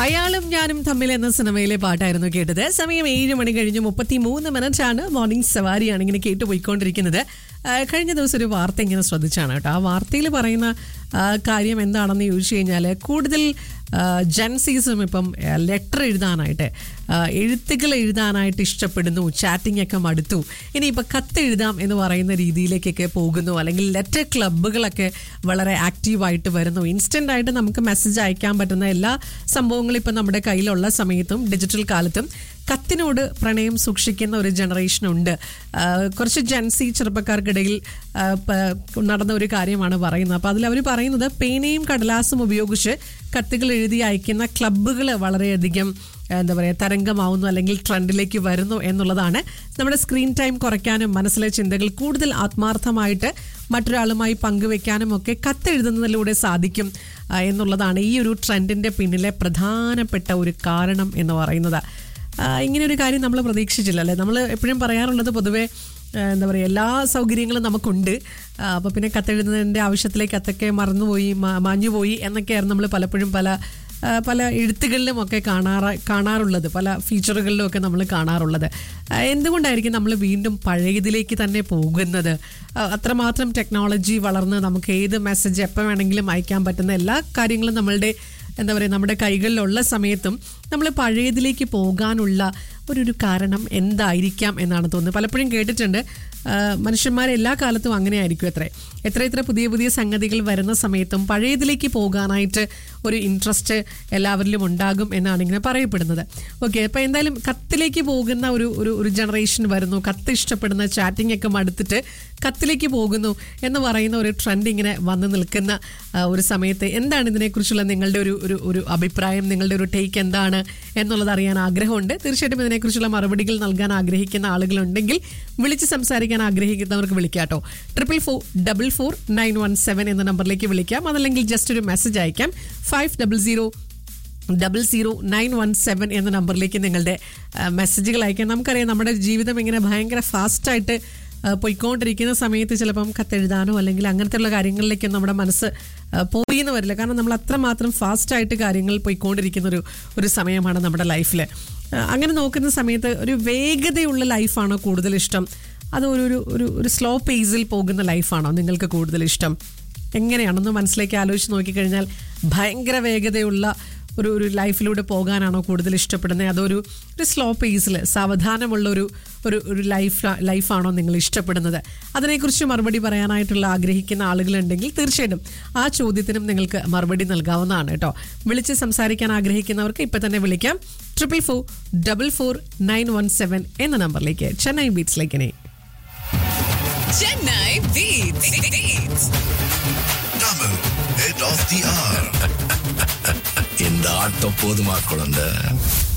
അയാളും ഞാനും തമ്മിൽ എന്ന സിനിമയിലെ പാട്ടായിരുന്നു കേട്ടത് സമയം ഏഴ് മണി കഴിഞ്ഞ് മുപ്പത്തി മൂന്ന് മിനിറ്റ് ആണ് മോർണിംഗ് സവാരിയാണ് ഇങ്ങനെ കേട്ടു പോയിക്കൊണ്ടിരിക്കുന്നത് ആ, കഴിഞ്ഞ ദിവസം ഒരു വാർത്ത ഇങ്ങനെ ശ്രദ്ധിച്ചാണ് കേട്ടോ ആ വാർത്തയിൽ പറയുന്ന ആ, കാര്യം എന്താണെന്ന് ചോദിച്ചു കഴിഞ്ഞാൽ കൂടുതൽ ജൻസീസും ഇപ്പം ലെറ്റർ എഴുതാനായിട്ട് ആ, എഴുത്തുകൾ എഴുതാനായിട്ട് ഇഷ്ടപ്പെടുന്നു ചാറ്റിംഗ് ഒക്കെ മടുത്തു ഇനിയിപ്പോൾ കത്ത് എഴുതാം എന്ന് പറയുന്ന രീതിയിലേക്കൊക്കെ പോകുന്നു അല്ലെങ്കിൽ ലെറ്റർ ക്ലബ്ബുകളൊക്കെ വളരെ ആക്റ്റീവായിട്ട് വരുന്നു ഇൻസ്റ്റൻ്റ് ആയിട്ട് നമുക്ക് മെസ്സേജ് അയക്കാൻ പറ്റുന്ന എല്ലാ സംഭവങ്ങളും ഇപ്പം നമ്മുടെ കയ്യിലുള്ള സമയത്തും ഡിജിറ്റൽ കാലത്തും കത്തിനോട് പ്രണയം സൂക്ഷിക്കുന്ന ഒരു ജനറേഷൻ ഉണ്ട് ആ, കുറച്ച് ജൻസി ചെറുപ്പക്കാർക്കിടയിൽ ആ, പ- നടന്ന ഒരു കാര്യമാണ് പറയുന്നത് അപ്പോൾ അതിൽ അവർ പറയുന്നത് പേനയും കടലാസും ഉപയോഗിച്ച് കത്തുകൾ എഴുതി അയക്കുന്ന ക്ലബ്ബുകൾ വളരെയധികം ആ, എന്താ പറയുക തരംഗമാവുന്നു അല്ലെങ്കിൽ ട്രെൻഡിലേക്ക് വരുന്നു എന്നുള്ളതാണ് നമ്മുടെ സ്ക്രീൻ ടൈം കുറയ്ക്കാനും മനസ്സിലെ ചിന്തകൾ കൂടുതൽ ആത്മാർത്ഥമായിട്ട് മറ്റൊരാളുമായി പങ്കുവെക്കാനും ഒക്കെ കത്തെഴുതുന്നതിലൂടെ സാധിക്കും ആ, എന്നുള്ളതാണ് ഈ ഒരു ട്രെൻഡിൻ്റെ പിന്നിലെ പ്രധാനപ്പെട്ട ഒരു കാരണം എന്ന് പറയുന്നത് ആ, ഇങ്ങനെ ഒരു കാര്യം നമ്മൾ പ്രതീക്ഷിച്ചില്ല അല്ലേ നമ്മൾ എപ്പോഴും പറയാറുള്ളത് പൊതുവേ ആ, എന്താ പറയുക എല്ലാ സൗകര്യങ്ങളും നമുക്കുണ്ട് അപ്പോൾ പിന്നെ കത്തെഴുതുന്നതിൻ്റെ ആവശ്യത്തിലേക്ക് കത്തൊക്കെ മറന്നുപോയി മാ- മാഞ്ഞുപോയി എന്നൊക്കെയായിരുന്നു നമ്മൾ പലപ്പോഴും പല ആ, പല എഴുത്തുകളിലും ഒക്കെ കാണാറ കാണാറുള്ളത് പല ഫീച്ചറുകളിലും ഒക്കെ നമ്മൾ കാണാറുള്ളത് ആ, എന്തുകൊണ്ടായിരിക്കും നമ്മൾ വീണ്ടും പഴയതിലേക്ക് തന്നെ പോകുന്നത് ആ, അത്രമാത്രം ടെക്നോളജി വളർന്ന് നമുക്ക് ഏത് മെസ്സേജ് എപ്പോൾ വേണമെങ്കിലും അയക്കാൻ പറ്റുന്ന എല്ലാ കാര്യങ്ങളും നമ്മളുടെ എന്താ പറയുക നമ്മുടെ കൈകളിലുള്ള സമയത്തും നമ്മൾ പഴയതിലേക്ക് പോകാനുള്ള ഒരു ഒരു കാരണം എന്തായിരിക്കാം എന്നാണ് തോന്നുന്നത് പലപ്പോഴും കേട്ടിട്ടുണ്ട് ആ, മനുഷ്യന്മാർ എല്ലാ കാലത്തും അങ്ങനെ ആയിരിക്കും എത്ര എത്ര എത്ര പുതിയ പുതിയ സംഗതികൾ വരുന്ന സമയത്തും പഴയതിലേക്ക് പോകാനായിട്ട് ഒരു ഇൻട്രസ്റ്റ് എല്ലാവരിലും ഉണ്ടാകും എന്നാണ് ഇങ്ങനെ പറയപ്പെടുന്നത് ഓക്കെ അപ്പോൾ എന്തായാലും കത്തിലേക്ക് പോകുന്ന ഒരു ഒരു ഒരു ജനറേഷൻ വരുന്നു കത്ത് ഇഷ്ടപ്പെടുന്ന ചാറ്റിംഗ് ഒക്കെ മടുത്തിട്ട് കത്തിലേക്ക് പോകുന്നു എന്ന് പറയുന്ന ഒരു ട്രെൻഡ് ഇങ്ങനെ വന്നു നിൽക്കുന്ന ആ, ഒരു സമയത്ത് എന്താണ് ഇതിനെക്കുറിച്ചുള്ള നിങ്ങളുടെ ഒരു ഒരു ഒരു അഭിപ്രായം നിങ്ങളുടെ ഒരു ടേക്ക് എന്താണ് എന്നുള്ളത് അറിയാൻ ആഗ്രഹമുണ്ട് തീർച്ചയായിട്ടും ഇതിനെക്കുറിച്ചുള്ള മറുപടികൾ നൽകാൻ ആഗ്രഹിക്കുന്ന ആളുകളുണ്ടെങ്കിൽ വിളിച്ച് സംസാരിക്കാൻ ആഗ്രഹിക്കുന്നവർക്ക് വിളിക്കാം കേട്ടോ triple four double four nine one seven എന്ന നമ്പറിലേക്ക് വിളിക്കാം അതല്ലെങ്കിൽ ജസ്റ്റ് ഒരു മെസ്സേജ് അയക്കാം five double zero double zero nine one seven എന്ന നമ്പറിലേക്ക് നിങ്ങളുടെ ആ, മെസ്സേജുകൾ അയക്കാം നമുക്കറിയാം നമ്മുടെ ജീവിതം ഇങ്ങനെ ഭയങ്കര ഫാസ്റ്റായിട്ട് പോയിക്കൊണ്ടിരിക്കുന്ന സമയത്ത് ചിലപ്പം കത്തെഴുതാനോ അല്ലെങ്കിൽ അങ്ങനത്തെയുള്ള കാര്യങ്ങളിലേക്ക് നമ്മുടെ മനസ്സ് ആ, പോയി എന്ന് വരില്ല കാരണം നമ്മൾ അത്രമാത്രം ഫാസ്റ്റായിട്ട് കാര്യങ്ങൾ പോയിക്കൊണ്ടിരിക്കുന്ന ഒരു ഒരു സമയമാണ് നമ്മുടെ ലൈഫിൽ അങ്ങനെ നോക്കുന്ന സമയത്ത് ഒരു വേഗതയുള്ള ലൈഫാണോ കൂടുതൽ ഇഷ്ടം അത് ഒരു ഒരു ഒരു ഒരു സ്ലോ പേസിൽ പോകുന്ന ലൈഫാണോ നിങ്ങൾക്ക് കൂടുതൽ ഇഷ്ടം എങ്ങനെയാണെന്ന് മനസ്സിലേക്ക് ആലോചിച്ച് നോക്കിക്കഴിഞ്ഞാൽ ഭയങ്കര വേഗതയുള്ള ഒരു ഒരു ലൈഫിലൂടെ പോകാനാണോ കൂടുതൽ ഇഷ്ടപ്പെടുന്നത് അതോ ഒരു ഒരു സ്ലോ പേസിൽ സാവധാനമുള്ള ഒരു ഒരു ഒരു ലൈഫ് ലൈഫാണോ നിങ്ങൾ ഇഷ്ടപ്പെടുന്നത് അതിനെക്കുറിച്ച് മറുപടി പറയാനായിട്ടുള്ള ആഗ്രഹിക്കുന്ന ആളുകളുണ്ടെങ്കിൽ തീർച്ചയായിട്ടും ആ ചോദ്യത്തിനും നിങ്ങൾക്ക് മറുപടി നൽകാവുന്നതാണ് കേട്ടോ വിളിച്ച് സംസാരിക്കാൻ ആഗ്രഹിക്കുന്നവർക്ക് ഇപ്പം തന്നെ വിളിക്കാം triple four double four nine one seven എന്ന നമ്പറിലേക്ക് Chennai ബീറ്റ്സിലേക്കിനെ Chennai Beats. Beats. Tamil, head of the hour. இந்த ஆட்டம் போதுமா குழந்தை